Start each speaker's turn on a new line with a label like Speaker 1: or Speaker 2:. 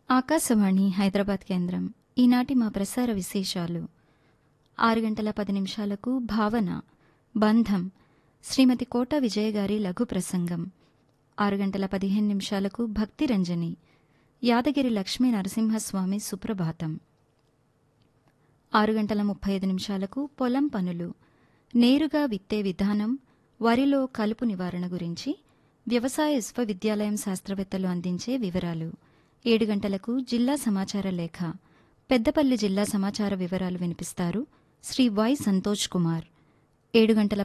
Speaker 1: ఆకాశవాణి హైదరాబాద్ కేంద్రం ఈనాటి మా ప్రసార విశేషాలు ఆరు గంటల పది నిమిషాలకు భావన బంధం శ్రీమతి కోట విజయ గారి లఘు ప్రసంగం ఆరు గంటల పదిహేను నిమిషాలకు భక్తి రంజని యాదగిరి లక్ష్మీ నరసింహస్వామి సుప్రభాతం ఆరు గంటల ముప్పై ఐదు నిమిషాలకు పొలం పనులు నేరుగా విత్తే విధానం వరిలో కలుపు నివారణ గురించి వ్యవసాయ విశ్వవిద్యాలయం శాస్త్రవేత్తలు అందించే వివరాలు ఏడు గంటలకు జిల్లా సమాచార లేఖ పెద్దపల్లి జిల్లా సమాచార వివరాలు వినిపిస్తారు శ్రీ వై సంతోష్ కుమార్ ఏడు గంటల